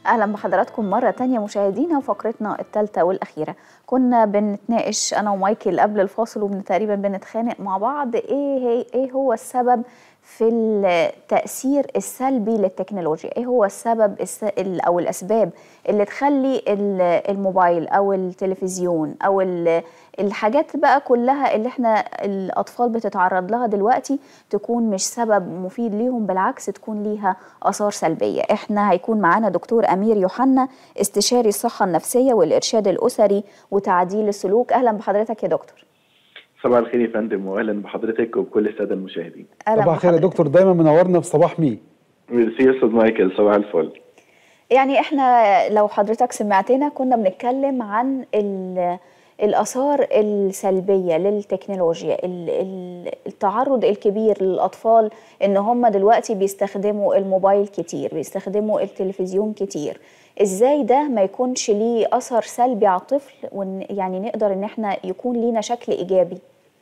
اهلا بحضراتكم مره تانية مشاهدينا وفقرتنا الثالثه والاخيره كنا بنتناقش انا ومايكل قبل الفاصل وتقريبا بنتخانق مع بعض ايه هي ايه هو السبب في التاثير السلبي للتكنولوجيا ايه هو السبب الس... ال- او الاسباب اللي تخلي ال- الموبايل او التلفزيون او ال- الحاجات بقى كلها اللي احنا الاطفال بتتعرض لها دلوقتي تكون مش سبب مفيد ليهم بالعكس تكون ليها اثار سلبيه احنا هيكون معانا دكتور امير يوحنا استشاري الصحه النفسيه والارشاد الاسري وتعديل السلوك اهلا بحضرتك يا دكتور صباح الخير يا فندم واهلا بحضرتك وبكل الساده المشاهدين. اهلا صباح الخير يا بحضرتك. دكتور دايما منورنا في صباح مي ميرسي يا استاذ مايكل صباح الفل. يعني احنا لو حضرتك سمعتنا كنا بنتكلم عن ال- الآثار السلبية للتكنولوجيا ال- ال- التعرض الكبير للأطفال إن هم دلوقتي بيستخدموا الموبايل كتير بيستخدموا التلفزيون كتير إزاي ده ما يكونش ليه أثر سلبي على الطفل وإن يعني نقدر إن احنا يكون لينا شكل إيجابي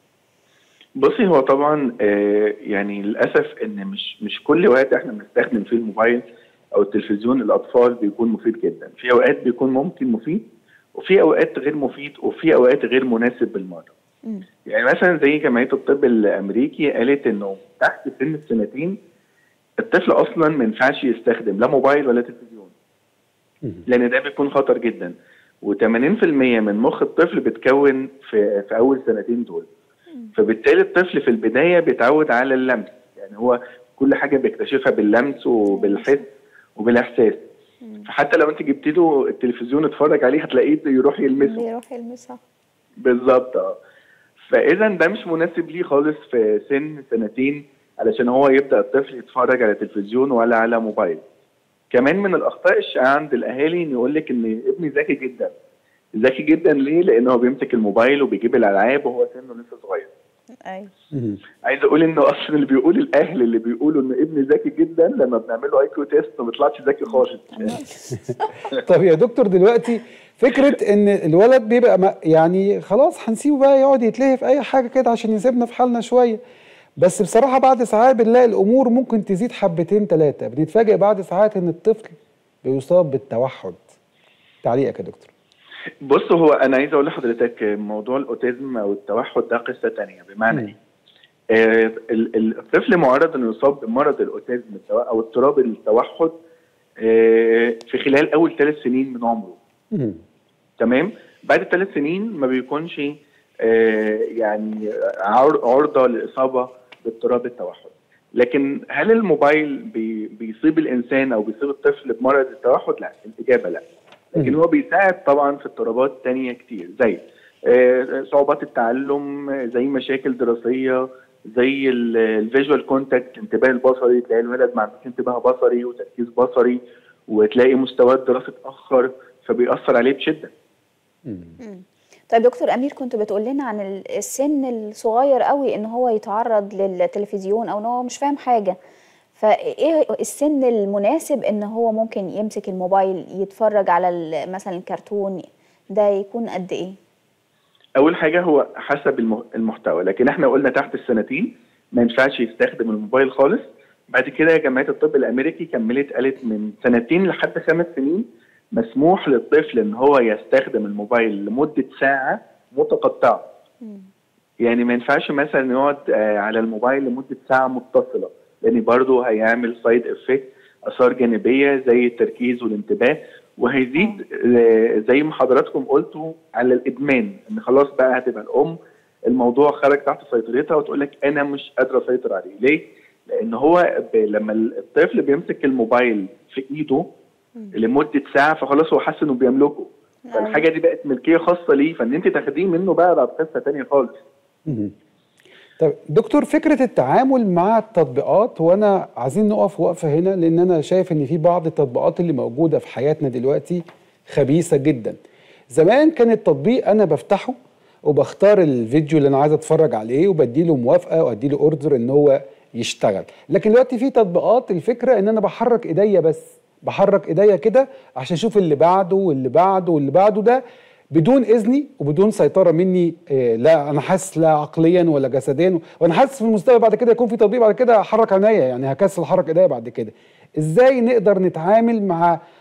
بصي هو طبعا آه يعني للاسف ان مش مش كل وقت احنا بنستخدم فيه الموبايل او التلفزيون للاطفال بيكون مفيد جدا، في اوقات بيكون ممكن مفيد وفي اوقات غير مفيد وفي اوقات غير مناسب بالمره. مم. يعني مثلا زي جمعيه الطب الامريكي قالت انه تحت سن السنتين الطفل اصلا ما ينفعش يستخدم لا موبايل ولا تلفزيون. لان ده بيكون خطر جدا و80% من مخ الطفل بيتكون في في اول سنتين دول فبالتالي الطفل في البدايه بيتعود على اللمس يعني هو كل حاجه بيكتشفها باللمس وبالحس وبالاحساس فحتى لو انت جبت له التلفزيون اتفرج عليه هتلاقيه يروح يلمسه بيروح يلمسها بالظبط اه فاذا ده مش مناسب ليه خالص في سن سنتين علشان هو يبدا الطفل يتفرج على تلفزيون ولا على موبايل كمان من الاخطاء الشائعه عند الاهالي ان يقول لك ان ابني ذكي جدا ذكي جدا ليه لان هو بيمسك الموبايل وبيجيب الالعاب وهو سنه لسه صغير أيوة. عايز اقول انه اصلا اللي بيقول الاهل اللي بيقولوا ان ابني ذكي جدا لما بنعمل له اي كيو تيست ما بيطلعش ذكي خالص طب يا دكتور دلوقتي فكره ان الولد بيبقى ما- يعني خلاص هنسيبه بقى يقعد يتلهي في اي حاجه كده عشان يسيبنا في حالنا شويه بس بصراحه بعد ساعات بنلاقي الامور ممكن تزيد حبتين ثلاثه بنتفاجئ بعد ساعات ان الطفل بيصاب بالتوحد تعليقك يا دكتور بص هو انا عايز اقول لحضرتك موضوع الاوتيزم او التوحد ده قصه تانية بمعنى مم. ايه؟ آه ال- ال- الطفل معرض انه يصاب بمرض الاوتيزم سواء او اضطراب التوحد آه في خلال اول ثلاث سنين من عمره مم. تمام بعد ثلاث سنين ما بيكونش آه يعني عر- عرضه لاصابه باضطراب التوحد لكن هل الموبايل بي بيصيب الانسان او بيصيب الطفل بمرض التوحد لا الاجابه لا لكن مم. هو بيساعد طبعا في اضطرابات تانية كتير زي آه، صعوبات التعلم آه، زي مشاكل دراسيه زي الفيجوال كونتاكت الانتباه البصري تلاقي الولد ما عندوش انتباه بصري وتركيز بصري وتلاقي مستواه الدراسي اتاخر فبيأثر عليه بشده مم. مم. طيب دكتور امير كنت بتقول لنا عن ال- السن الصغير قوي ان هو يتعرض للتلفزيون او ان هو مش فاهم حاجه فايه السن المناسب ان هو ممكن يمسك الموبايل يتفرج على ال- مثلا الكرتون ده يكون قد ايه اول حاجه هو حسب الم- المحتوى لكن احنا قلنا تحت السنتين ما ينفعش يستخدم الموبايل خالص بعد كده جمعيه الطب الامريكي كملت قالت من سنتين لحد خمس سنين مسموح للطفل ان هو يستخدم الموبايل لمده ساعه متقطعه يعني ما ينفعش مثلا يقعد آه، على الموبايل لمده ساعه متصله لان برضه هيعمل سايد افكت اثار جانبيه زي التركيز والانتباه وهيزيد آه، زي ما حضراتكم قلتوا على الادمان ان خلاص بقى هتبقى الام الموضوع خرج تحت سيطرتها وتقول لك انا مش قادره اسيطر عليه ليه؟ لان هو ب... لما الطفل بيمسك الموبايل في ايده لمده ساعه فخلاص هو حاسس انه بيملكه فالحاجه دي بقت ملكيه خاصه ليه فان انت تاخديه منه بقى بقى قصه ثانيه خالص مم. طب دكتور فكرة التعامل مع التطبيقات وانا عايزين نقف وقفة هنا لان انا شايف ان في بعض التطبيقات اللي موجودة في حياتنا دلوقتي خبيثة جدا زمان كان التطبيق انا بفتحه وبختار الفيديو اللي انا عايز اتفرج عليه وبديله موافقة واديله اوردر ان هو يشتغل لكن دلوقتي في تطبيقات الفكرة ان انا بحرك ايديا بس بحرك ايديا كده عشان اشوف اللي بعده واللي بعده واللي بعده ده بدون اذني وبدون سيطره مني إيه لا انا حاسس لا عقليا ولا جسديا وانا حاسس في المستقبل بعد كده يكون في تطبيق بعد كده احرك عينيا يعني هكسل احرك ايديا بعد كده ازاي نقدر نتعامل مع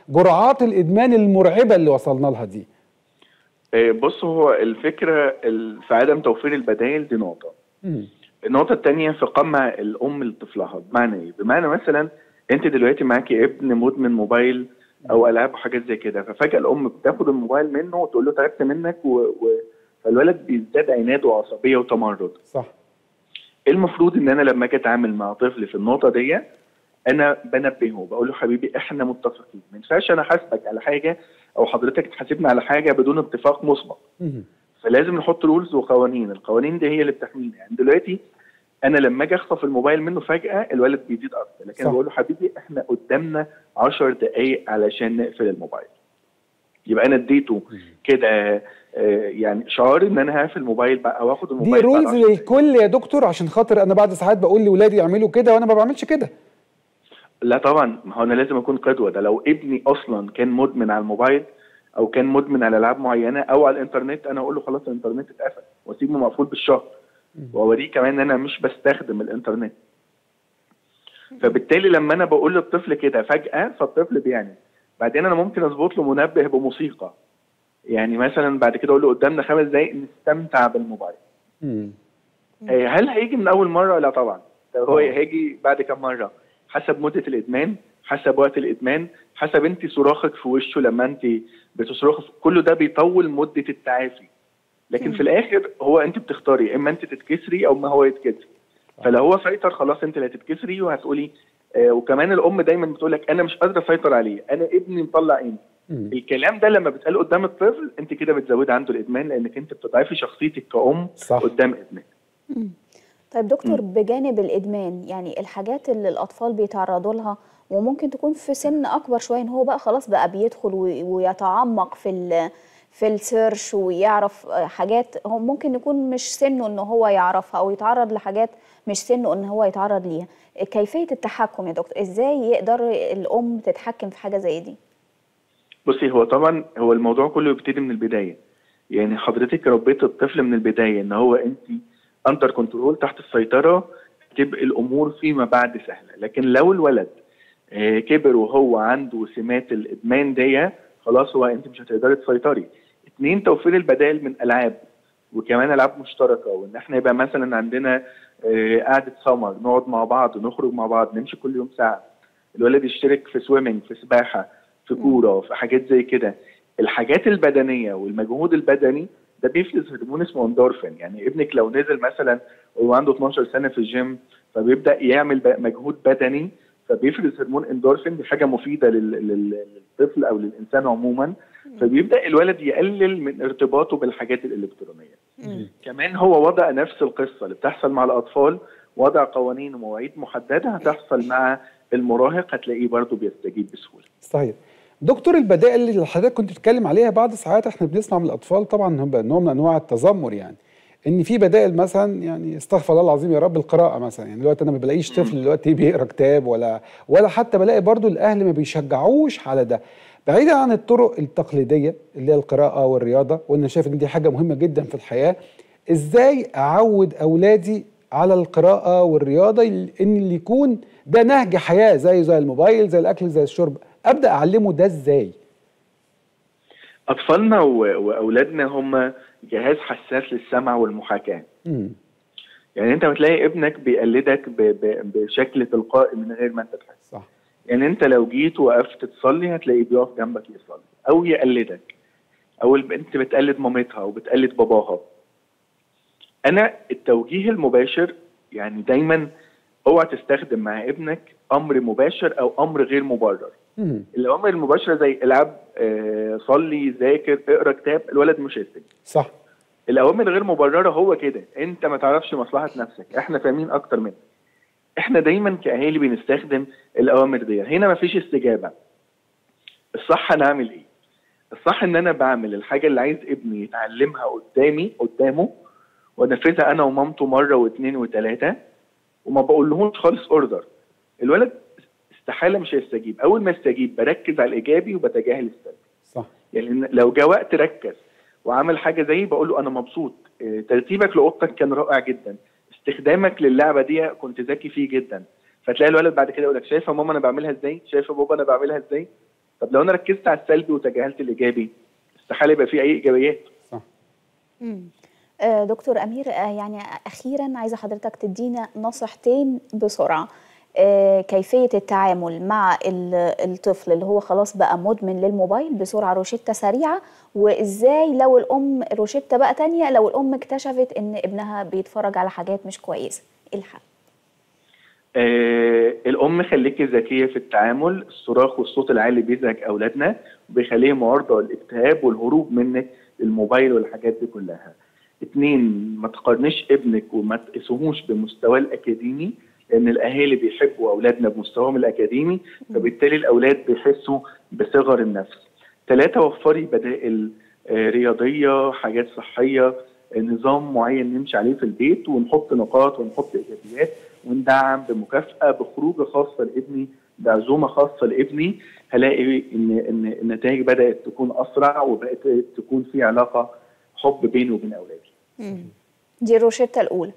جرعات الادمان المرعبه اللي وصلنا لها دي آه، بص هو الفكره ال- في عدم توفير البدائل دي نقطه مم. النقطة التانية في قمع الأم لطفلها بمعنى إيه؟ بمعنى مثلا أنت دلوقتي معاكي ابن مدمن موبايل أو ألعاب وحاجات زي كده ففجأة الأم بتاخد الموبايل منه وتقول له تعبت منك و... و... فالولد بيزداد عناد وعصبية وتمرد صح المفروض إن أنا لما أجي أتعامل مع طفل في النقطة دي أنا بنبهه بقول له حبيبي إحنا متفقين ما ينفعش أنا أحاسبك على حاجة أو حضرتك تحاسبني على حاجة بدون اتفاق مسبق مم. فلازم نحط رولز وقوانين القوانين دي هي اللي بتحمينا يعني دلوقتي انا لما اجي اخطف الموبايل منه فجاه الولد بيزيد اكتر لكن صح. بقول له حبيبي احنا قدامنا 10 دقائق علشان نقفل الموبايل يبقى انا اديته كده آه، يعني شعار ان انا هقفل الموبايل بقى او اخد دي الموبايل بعد رولز 10 دقايق. للكل يا دكتور عشان خاطر انا بعد ساعات بقول لاولادي يعملوا كده وانا ما بعملش كده لا طبعا ما هو انا لازم اكون قدوه ده لو ابني اصلا كان مدمن على الموبايل او كان مدمن على العاب معينه او على الانترنت انا اقول له خلاص الانترنت اتقفل واسيبه مقفول بالشهر واوريه كمان ان انا مش بستخدم الانترنت فبالتالي لما انا بقول للطفل كده فجاه فالطفل بيعمل بعدين انا ممكن اظبط له منبه بموسيقى يعني مثلا بعد كده اقول له قدامنا خمس دقائق نستمتع بالموبايل مم. آه، هل هيجي من اول مره لا طبعا طب هو آه. هيجي بعد كم مره حسب مده الادمان حسب وقت الادمان حسب انت صراخك في وشه لما انت بتصرخي كله ده بيطول مده التعافي لكن في الاخر هو انت بتختاري اما انت تتكسري او ما هو يتكسر فلو هو سيطر خلاص انت اللي هتتكسري وهتقولي آه وكمان الام دايما بتقول لك انا مش قادره اسيطر عليه انا ابني مطلع عيني مم. الكلام ده لما بيتقال قدام الطفل انت كده بتزودي عنده الادمان لانك انت بتضعفي شخصيتك كأم صح. قدام ابنك طيب دكتور بجانب الادمان يعني الحاجات اللي الاطفال بيتعرضوا لها وممكن تكون في سن اكبر شويه ان هو بقى خلاص بقى بيدخل وي- ويتعمق في ال في السيرش ويعرف آه، حاجات هو ممكن يكون مش سنه ان هو يعرفها او يتعرض لحاجات مش سنه ان هو يتعرض ليها كيفيه التحكم يا دكتور ازاي يقدر الام تتحكم في حاجه زي دي بصي هو طبعا هو الموضوع كله بيبتدي من البدايه يعني حضرتك ربيت الطفل من البدايه ان هو انت اندر كنترول تحت السيطره تبقى الامور فيما بعد سهله لكن لو الولد آه، كبر وهو عنده سمات الادمان دي خلاص هو انت مش هتقدري تسيطري اتنين توفير البدائل من العاب وكمان العاب مشتركه وان احنا يبقى مثلا عندنا آه، قعده سمر نقعد مع بعض نخرج مع بعض نمشي كل يوم ساعه الولد يشترك في سويمنج في سباحه في كوره في حاجات زي كده الحاجات البدنيه والمجهود البدني ده بيفرز هرمون اسمه اندورفين يعني ابنك لو نزل مثلا وهو عنده 12 سنه في الجيم فبيبدا يعمل ب- مجهود بدني فبيفرز هرمون اندورفين دي حاجه مفيده لل- لل- للطفل او للانسان عموما فبيبدا الولد يقلل من ارتباطه بالحاجات الالكترونيه كمان هو وضع نفس القصه اللي بتحصل مع الاطفال وضع قوانين ومواعيد محدده هتحصل مع المراهق هتلاقيه برضه بيستجيب بسهوله صحيح دكتور البدائل اللي حضرتك كنت بتتكلم عليها بعض ساعات احنا بنسمع من الاطفال طبعا هم نوع من انواع التذمر يعني ان في بدائل مثلا يعني استغفر الله العظيم يا رب القراءه مثلا يعني دلوقتي انا ما بلاقيش طفل دلوقتي بيقرا كتاب ولا ولا حتى بلاقي برضو الاهل ما بيشجعوش على ده بعيدا عن الطرق التقليديه اللي هي القراءه والرياضه وانا شايف ان دي حاجه مهمه جدا في الحياه ازاي اعود اولادي على القراءه والرياضه ان اللي يكون ده نهج حياه زي زي الموبايل زي الاكل زي الشرب ابدا اعلمه ده ازاي اطفالنا و- واولادنا هم جهاز حساس للسمع والمحاكاه امم يعني انت بتلاقي ابنك بيقلدك ب- ب- بشكل تلقائي من غير ما انت تحس صح يعني انت لو جيت وقفت تصلي هتلاقيه بيقف جنبك يصلي او يقلدك او البنت بتقلد مامتها او بتقلد باباها انا التوجيه المباشر يعني دايما اوعى تستخدم مع ابنك امر مباشر او امر غير مبرر امم الاوامر المباشره زي العب آه، صلي ذاكر اقرا كتاب الولد مش هيستجيب صح الاوامر الغير مبرره هو كده انت ما تعرفش مصلحه نفسك احنا فاهمين اكتر منك احنا دايما كاهالي بنستخدم الاوامر دي هنا مفيش استجابه الصح انا اعمل ايه الصح ان انا بعمل الحاجه اللي عايز ابني يتعلمها قدامي قدامه وانفذها انا ومامته مره واثنين وثلاثه وما بقولهوش خالص اوردر الولد استحاله مش هيستجيب اول ما يستجيب بركز على الايجابي وبتجاهل السلبي صح يعني لو جاء وقت ركز وعمل حاجه زي بقول له انا مبسوط اه، ترتيبك لاوضتك كان رائع جدا استخدامك للعبه دي كنت ذكي فيه جدا فتلاقي الولد بعد كده يقول لك شايفه ماما انا بعملها ازاي شايفه بابا انا بعملها ازاي طب لو انا ركزت على السلبي وتجاهلت الايجابي استحاله يبقى في اي ايجابيات صح آه، دكتور أمير آه، يعني أخيرا عايزة حضرتك تدينا نصيحتين بسرعة آه، كيفية التعامل مع ال- الطفل اللي هو خلاص بقى مدمن للموبايل بسرعة روشتة سريعة وإزاي لو الأم روشتة بقى تانية لو الأم اكتشفت إن ابنها بيتفرج على حاجات مش كويسة إيه الحل؟ آه الام خليكي ذكيه في التعامل الصراخ والصوت العالي بيزعج اولادنا وبيخليهم عرضه للاكتئاب والهروب منك للموبايل والحاجات دي كلها اتنين ما تقارنيش ابنك وما تقيسوهوش بمستواه الاكاديمي لان الاهالي بيحبوا اولادنا بمستواهم الاكاديمي فبالتالي الاولاد بيحسوا بصغر النفس ثلاثة وفري بدائل آه، رياضية حاجات صحية آه، نظام معين نمشي عليه في البيت ونحط نقاط ونحط إيجابيات وندعم بمكافأة بخروجة خاصة لابني بعزومة خاصة لابني هلاقي إن إن النتائج بدأت تكون أسرع وبقت تكون في علاقة حب بيني وبين أولادي. دي الروشتة الأولى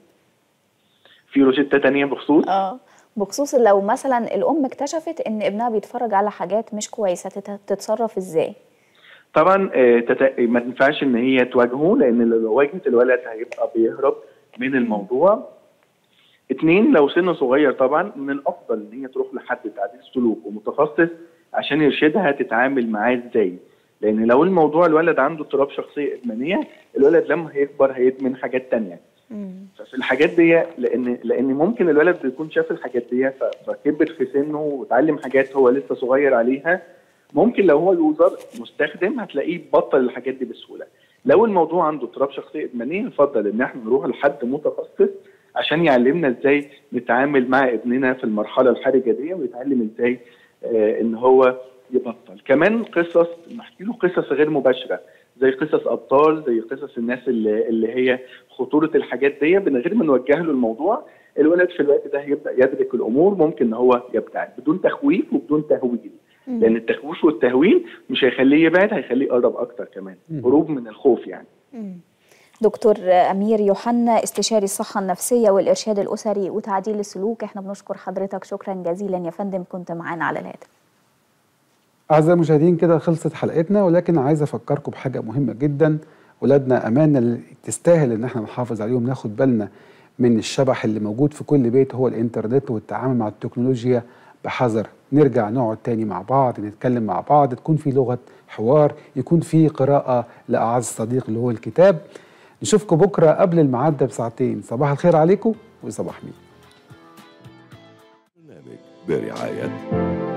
في روشتة تانية بخصوص اه بخصوص لو مثلا الأم اكتشفت إن ابنها بيتفرج على حاجات مش كويسة تت- تتصرف إزاي؟ طبعا آه، تت- ما تنفعش ان هي تواجهه لان لو واجهت الولد هيبقى بيهرب من الموضوع اتنين لو سنه صغير طبعا من الافضل ان هي تروح لحد تعديل سلوك ومتخصص عشان يرشدها تتعامل معاه ازاي لان لو الموضوع الولد عنده اضطراب شخصيه ادمانيه الولد لما هيكبر هيدمن حاجات تانية ففي الحاجات دي لان لان ممكن الولد بيكون شاف الحاجات دي ف- فكبر في سنه وتعلم حاجات هو لسه صغير عليها ممكن لو هو يوزر مستخدم هتلاقيه بطل الحاجات دي بسهوله لو الموضوع عنده اضطراب شخصيه ادمانيه يفضل ان احنا نروح لحد متخصص عشان يعلمنا ازاي نتعامل مع ابننا في المرحله الحرجه دي ويتعلم ازاي آه ان هو يبطل كمان قصص نحكي له قصص غير مباشره زي قصص ابطال زي قصص الناس اللي, اللي هي خطوره الحاجات دي من غير ما نوجه له الموضوع الولد في الوقت ده هيبدا يدرك الامور ممكن ان هو يبتعد بدون تخويف وبدون تهويل لان التخويف والتهويل مش هيخليه يبعد هيخليه يقرب اكتر كمان هروب من الخوف يعني دكتور أمير يوحنا استشاري الصحة النفسية والإرشاد الأسري وتعديل السلوك احنا بنشكر حضرتك شكرا جزيلا يا فندم كنت معانا على الهاتف أعزائي المشاهدين كده خلصت حلقتنا ولكن عايز أفكركم بحاجة مهمة جدا ولادنا أمانة اللي تستاهل إن احنا نحافظ عليهم ناخد بالنا من الشبح اللي موجود في كل بيت هو الإنترنت والتعامل مع التكنولوجيا بحذر نرجع نقعد تاني مع بعض نتكلم مع بعض تكون في لغة حوار يكون في قراءة لأعز صديق اللي هو الكتاب نشوفكم بكرة قبل الميعاد ده بساعتين صباح الخير عليكم وصباح مين برنامج برعاية